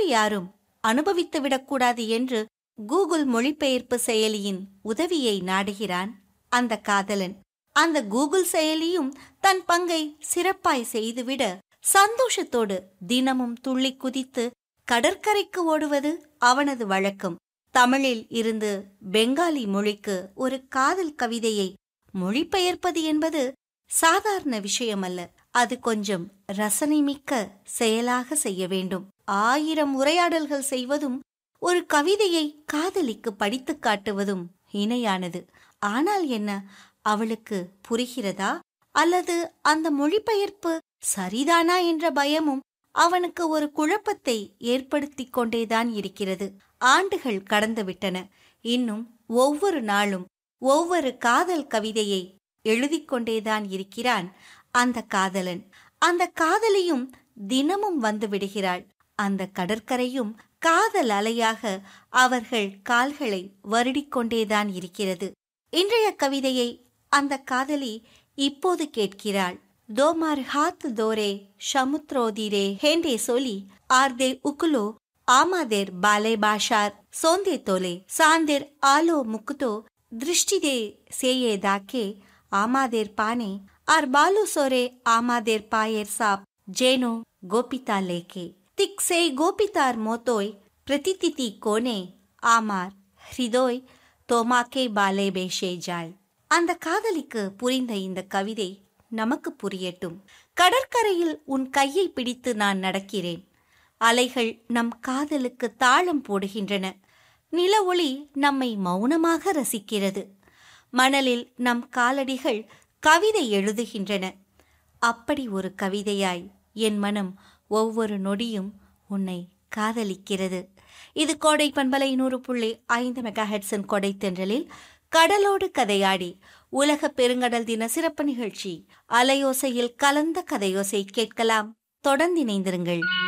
யாரும் அனுபவித்துவிடக்கூடாது என்று கூகுள் மொழிபெயர்ப்பு செயலியின் உதவியை நாடுகிறான் அந்த காதலன் அந்த கூகுள் செயலியும் தன் பங்கை சிறப்பாய் செய்துவிட சந்தோஷத்தோடு தினமும் துள்ளி குதித்து கடற்கரைக்கு ஓடுவது அவனது வழக்கம் தமிழில் இருந்து பெங்காலி மொழிக்கு ஒரு காதல் கவிதையை மொழிபெயர்ப்பது என்பது சாதாரண விஷயமல்ல அது கொஞ்சம் ரசனைமிக்க செயலாக செய்ய வேண்டும் ஆயிரம் உரையாடல்கள் செய்வதும் ஒரு கவிதையை காதலிக்கு படித்துக் காட்டுவதும் இணையானது ஆனால் என்ன அவளுக்கு புரிகிறதா அல்லது அந்த மொழிபெயர்ப்பு சரிதானா என்ற பயமும் அவனுக்கு ஒரு குழப்பத்தை ஏற்படுத்திக் கொண்டேதான் இருக்கிறது ஆண்டுகள் கடந்துவிட்டன இன்னும் ஒவ்வொரு நாளும் ஒவ்வொரு காதல் கவிதையை எழுதிக் கொண்டேதான் இருக்கிறான் அந்த காதலன் அந்த காதலியும் தினமும் வந்து விடுகிறாள் அந்த கடற்கரையும் காதல் அலையாக அவர்கள் கால்களை வருடிக்கொண்டேதான் இருக்கிறது இன்றைய கவிதையை அந்த காதலி இப்போது கேட்கிறாள் தோமார் ஹாத் தோரே ஷமுத்ரோதிரே ஹேண்டே சொல்லி ஆர்தே உக்குலோ ஆமாதேர் பாலே பாஷார் சோந்தே தோலே சாந்தேர் ஆலோ முக்குதோ திருஷ்டிதே சேயே தாக்கே ஆமாதேர் பானே ஆர் பாலு சோரே ஆமாதேர் பாயேர் சாப் ஜேனோ கோபிதா லேக்கே திக் சே கோபிதார் மோத்தோய் பிரதிதிதி கோனே ஆமார் ஹிருதோய் தோமாக்கே பாலே பேஷே ஜாய் அந்த காதலிக்கு புரிந்த இந்த கவிதை நமக்கு புரியட்டும் கடற்கரையில் உன் கையை பிடித்து நான் நடக்கிறேன் அலைகள் நம் காதலுக்கு தாளம் போடுகின்றன நில ஒளி நம்மை மௌனமாக ரசிக்கிறது மணலில் நம் காலடிகள் கவிதை எழுதுகின்றன அப்படி ஒரு கவிதையாய் என் மனம் ஒவ்வொரு நொடியும் உன்னை காதலிக்கிறது இது கோடை பண்பலை நூறு புள்ளி ஐந்து மெகா ஹெட்ஸின் கொடை தென்றலில் கடலோடு கதையாடி உலக பெருங்கடல் தின சிறப்பு நிகழ்ச்சி அலையோசையில் கலந்த கதையோசை கேட்கலாம் தொடர்ந்து இணைந்திருங்கள்